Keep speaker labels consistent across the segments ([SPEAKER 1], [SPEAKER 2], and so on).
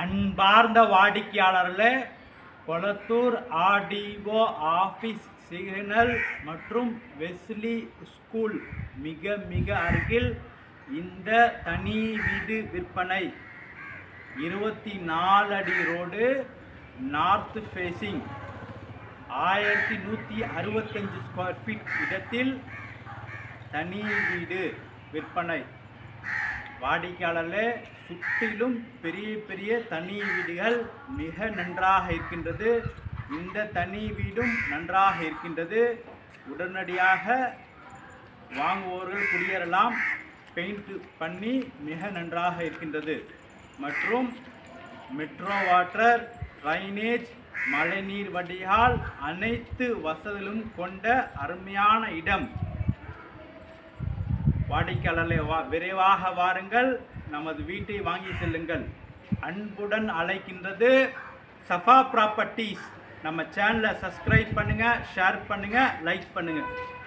[SPEAKER 1] அன்பார்ந்த வாடிக்கையாளர்களே Kolathur RTO office signal மற்றும் வெஸ்லி ஸ்கூல் மிக மிக அருகில் இந்த தனி வீடு விற்பனை இருபத்தி நாலு அடி ரோடு நார்த் ஃபேஸிங் ஆயிரத்தி நூற்றி அறுபத்தஞ்சு ஸ்கொயர் ஃபீட் இடத்தில் தனி வீடு விற்பனை வாடிக்கையாளர்களே சுற்றிலும் பெரிய பெரிய தனி வீடுகள் மிக நன்றாக இருக்கின்றது இந்த தனி வீடும் நன்றாக இருக்கின்றது உடனடியாக வாங்குவோர்கள் குடியேறலாம் பெயிண்ட் பண்ணி மிக நன்றாக இருக்கின்றது மற்றும் மெட்ரோ வாட்டர் ட்ரைனேஜ் மழைநீர் வடிகால் அனைத்து வசதிகளும் கொண்ட அருமையான இடம் வாடிக்கையாளர்களை வா விரைவாக வாருங்கள் நமது வீட்டை வாங்கி செல்லுங்கள் அன்புடன் அழைக்கின்றது சஃபா ப்ராப்பர்ட்டிஸ் நம்ம சேனலை சப்ஸ்கிரைப் பண்ணுங்க ஷேர் பண்ணுங்க லைக் பண்ணுங்க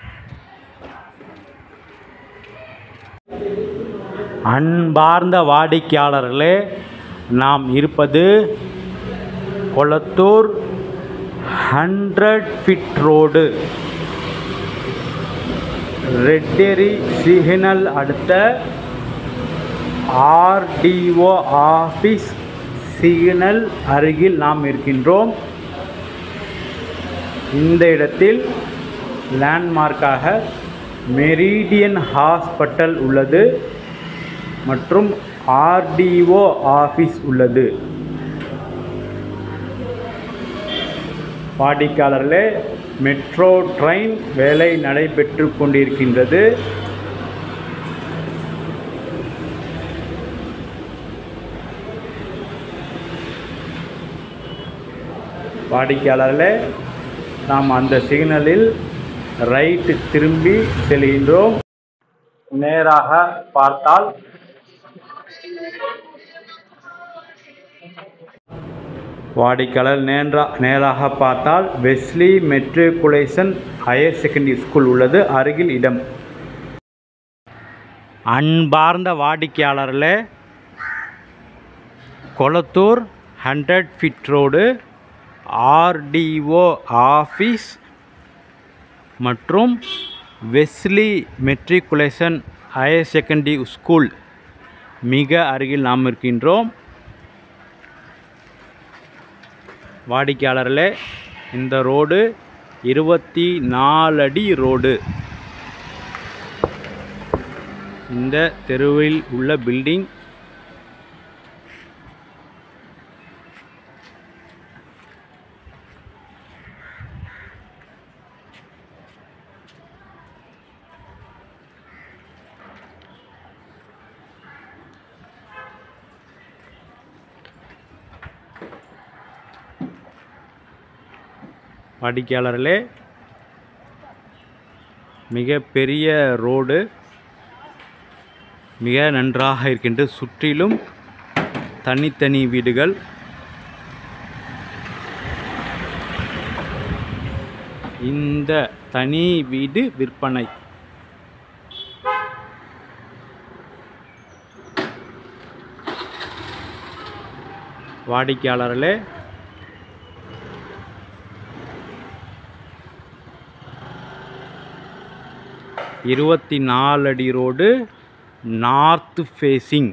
[SPEAKER 1] அன்பார்ந்த வாடிக்கையாளர்களே நாம் இருப்பது Kolathur hundred feet road Retteri signal அடுத்த ஆர்டிஓ ஆஃபீஸ் சிக்னல் அருகில் நாம் இருக்கின்றோம் இந்த இடத்தில் லேண்ட்மார்க்காக மெரிடியன் ஹாஸ்பிட்டல் உள்ளது மற்றும் ஆர்டிஓ ஆஃபீஸ் உள்ளது வாடிக்கையாளர்களே மெட்ரோ ட்ரெயின் வேலை நடைபெற்று கொண்டிருக்கின்றது வாடிக்கையாளர்களே நாம் அந்த சிக்னலில் ரைட்டு திரும்பி செல்கின்றோம் நேராக பார்த்தால் வாடிக்கையாளர் நேரா நேராக பார்த்தால் Wesley matriculation higher secondary school உள்ளது அருகில் இடம் அன்பார்ந்த வாடிக்கையாளர்களே Kolathur hundred feet road RTO office மற்றும் Wesley matriculation higher secondary school மிக அருகில் நாம் இருக்கின்றோம் வாடிக்கையாளர்களே இந்த ரோடு இருபத்தி நாலு அடி ரோடு இந்த தெருவில் உள்ள பில்டிங் வாடிக்கையாளர்களே மிக பெரிய ரோடு மிக நன்றாக இருக்கின்றது சுற்றிலும் தனித்தனி வீடுகள் இந்த தனி வீடு விற்பனை வாடிக்கையாளர்களே இருபத்தி நாலு அடி ரோடு நார்த் ஃபேஸிங்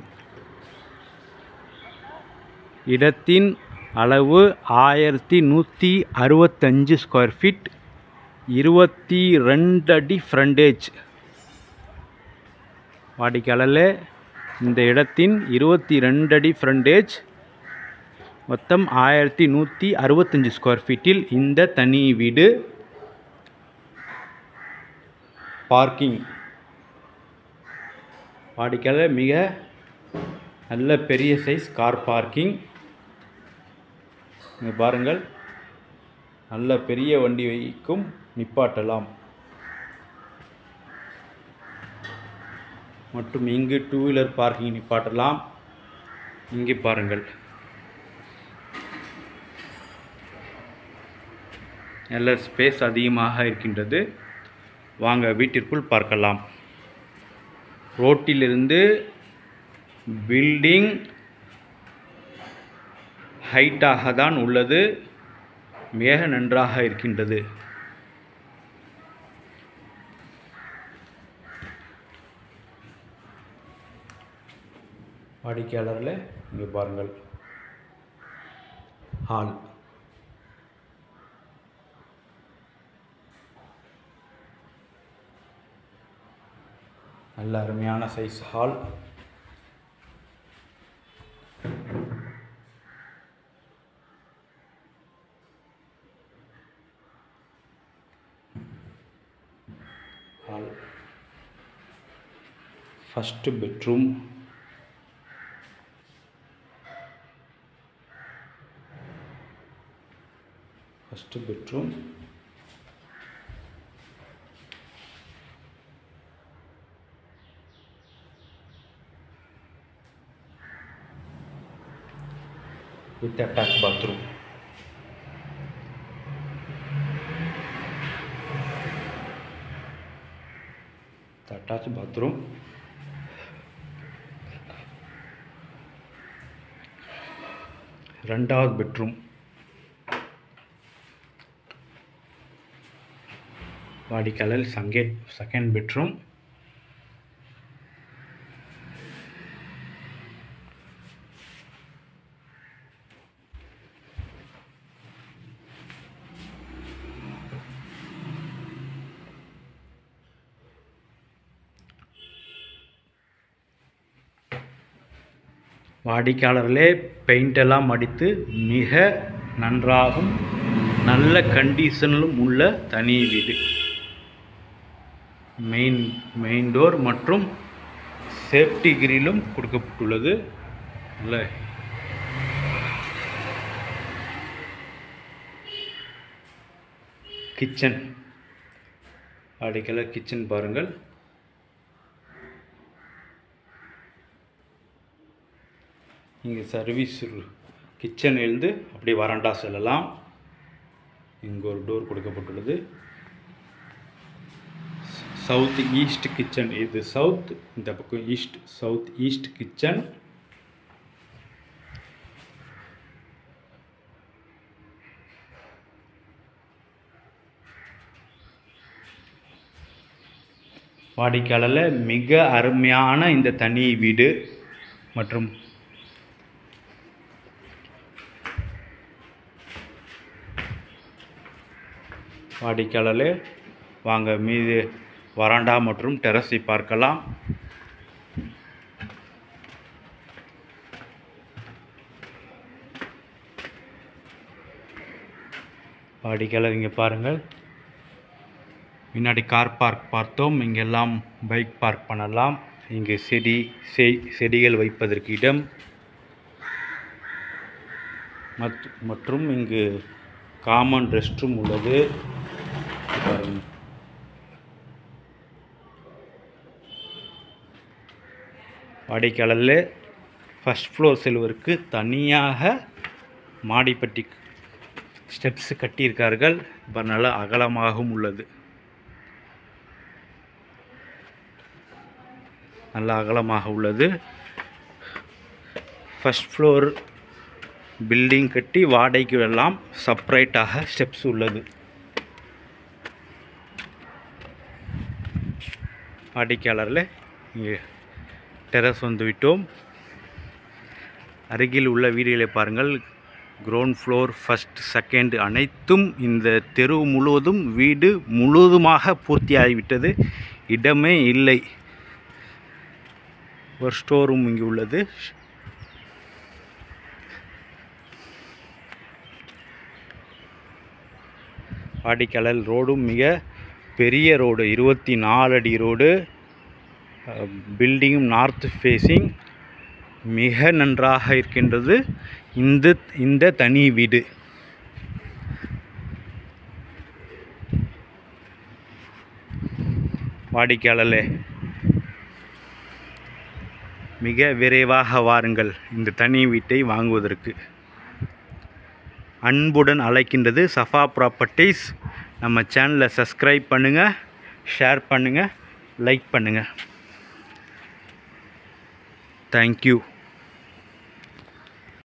[SPEAKER 1] இடத்தின் அளவு ஆயிரத்தி நூற்றி அறுபத்தஞ்சு ஸ்கொயர் ஃபீட் இருபத்தி ரெண்டு அடி ஃப்ரண்டேஜ் வாடிக்கையாளர்களே இந்த இடத்தின் இருபத்தி ரெண்டு அடி ஃப்ரண்டேஜ் மொத்தம் ஆயிரத்தி நூற்றி அறுபத்தஞ்சு ஸ்கொயர் ஃபீட்டில் இந்த தனி வீடு பார்க்கிங் வாடிக்கையாளர் மிக நல்ல பெரிய சைஸ் கார் பார்க்கிங் இங்கே பாருங்கள் நல்ல பெரிய வண்டி வைக்கும் நிப்பாட்டலாம் மற்றும் இங்கு டூ வீலர் பார்க்கிங் நிப்பாட்டலாம் இங்கே பாருங்கள் நல்ல ஸ்பேஸ் அதிகமாக இருக்கின்றது வாங்க வீட்டிற்குள் பார்க்கலாம் ரோட்டிலிருந்து பில்டிங் ஹைட்டாக தான் உள்ளது மிக நன்றாக இருக்கின்றது வாடிக்கையாளரில் இங்கே பாருங்கள் ஹால் நல்ல அருமையான size hall hall first bedroom first bedroom with attached bathroom. The attached bathroom. ரெண்டாவது பெட்ரூம் வாடிக்கையாளர் சங்கேட் செகண்ட் பெட்ரூம் வாடிக்கையாளர்களே பெயிண்ட் எல்லாம் அடித்து மிக நன்றாகும் நல்ல கண்டிஷனிலும் உள்ள தனி வீடு மெயின் மெயின் டோர் மற்றும் சேஃப்டி கிரிலும் கொடுக்கப்பட்டுள்ளது நல்ல கிச்சன் வாடிக்கையாளர் கிச்சன் பாருங்கள் இங்கே சர்வீஸ் கிச்சன் எழுந்து அப்படியே வராண்டா செல்லலாம் இங்கே ஒரு டோர் கொடுக்கப்பட்டுள்ளது சவுத் ஈஸ்ட் கிச்சன் இது சவுத் இந்த பக்கம் ஈஸ்ட் சவுத் ஈஸ்ட் கிச்சன் வாடிக்கையாளரில் மிக அருமையான இந்த தனி வீடு மற்றும் வாடிக்கையாளர்களே வாங்க மீது வராண்டா மற்றும் டெரஸை பார்க்கலாம் வாடிக்கையாளர் இங்கே பாருங்கள் முன்னாடி கார் பார்க் பார்த்தோம் இங்கெல்லாம் பைக் பார்க் பண்ணலாம் இங்கு செடி செ- செடிகள் வைப்பதற்கு இடம் மத்- மற்றும் இங்கு காமன் ரெஸ்ட் ரூம் உள்ளது பாருங்க. வாடிக்கையாளரில் ஃபஸ்ட் ஃப்ளோர் செல்வதற்கு தனியாக மாடிப்பட்டி ஸ்டெப்ஸ் கட்டியிருக்கார்கள் இப்போ நல்ல அகலமாகவும் உள்ளது நல்ல அகலமாக உள்ளது ஃபஸ்ட் ஃப்ளோர் பில்டிங் கட்டி வாடகைக்கு விடலாம் செப்பரேட்டாக ஸ்டெப்ஸ் உள்ளது வாடிக்கையாளரில் இங்கே டெரஸ் வந்து விட்டோம் அருகில் உள்ள வீடுகளை பாருங்கள் கிரவுண்ட் ஃப்ளோர் ஃபஸ்ட் செகண்ட் அனைத்தும் இந்த தெரு முழுவதும் வீடு முழுவதுமாக பூர்த்தியாகிவிட்டது இடமே இல்லை ஒரு ஸ்டோர் ரூம் இங்கே உள்ளது வாடிக்கலல் ரோடும் மிக பெரிய ரோடு இருபத்தி நாலு அடி ரோடு பில்டிங்கும் நார்த் ஃபேஸிங் மிக நன்றாக இருக்கின்றது இந்த இந்த தனி வீடு வாடிக்கையாளர்களே மிக விரைவாக வாருங்கள் இந்த தனி வீட்டை வாங்குவதற்கு அன்புடன் அழைக்கின்றது சஃபா ப்ராப்பர்ட்டிஸ் நம்ம சேனலை சப்ஸ்கிரைப் பண்ணுங்கள் ஷேர் பண்ணுங்கள் லைக் பண்ணுங்கள் தேங்க்யூ